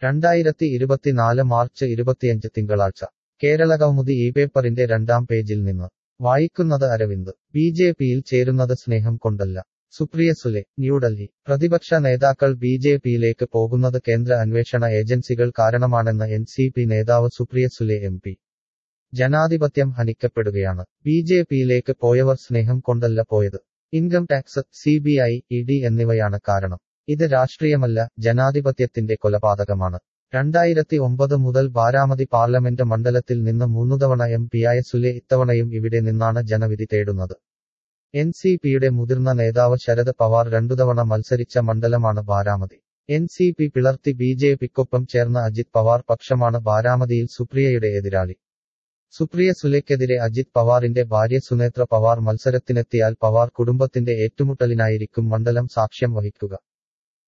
രണ്ടായിരത്തി ഇരുപത്തിനാല് മാർച്ച് ഇരുപത്തിയഞ്ച് തിങ്കളാഴ്ച കേരളകൗമുദി ഈ പേപ്പറിന്റെ രണ്ടാം പേജിൽ നിന്ന് വായിക്കുന്നത് അരവിന്ദ് ബി ജെ പിയിൽ ചേരുന്നത് സ്നേഹം കൊണ്ടല്ല സുപ്രിയ സുലെ ന്യൂഡൽഹി പ്രതിപക്ഷ നേതാക്കൾ ബി ജെ പിയിലേക്ക് പോകുന്നത് കേന്ദ്ര അന്വേഷണ ഏജൻസികൾ കാരണമാണെന്ന് എൻ സി പി നേതാവ് സുപ്രിയ സുലെ എം പി ജനാധിപത്യം ഹനിക്കപ്പെടുകയാണ് ബി ജെ പിയിലേക്ക് പോയവർ സ്നേഹം കൊണ്ടല്ല പോയത് income tax C B I E D എന്നിവയാണ് കാരണം ഇത് രാഷ്ട്രീയമല്ല ജനാധിപത്യത്തിന്റെ കൊലപാതകമാണ് രണ്ടായിരത്തി ഒമ്പത് മുതൽ ബാരാമതി പാർലമെന്റ് മണ്ഡലത്തിൽ നിന്ന് മൂന്നുതവണ എം പിയായ സുലെ ഇത്തവണയും ഇവിടെ നിന്നാണ് ജനവിധി തേടുന്നത് എൻ സി പിയുടെ മുതിർന്ന നേതാവ് ശരത് പവാർ രണ്ടുതവണ മത്സരിച്ച മണ്ഡലമാണ് ബാരാമതി എൻ സി പി പിളർത്തി ബി ജെ പിക്കൊപ്പം ചേർന്ന അജിത് പവാർ പക്ഷമാണ് ബാരാമതിയിൽ സുപ്രിയയുടെ എതിരാളി സുപ്രിയ സുലെക്കെതിരെ അജിത് പവാറിന്റെ ഭാര്യ സുനേത്ര പവാർ മത്സരത്തിനെത്തിയാൽ പവാർ കുടുംബത്തിന്റെ ഏറ്റുമുട്ടലിനായിരിക്കും മണ്ഡലം സാക്ഷ്യം വഹിക്കുക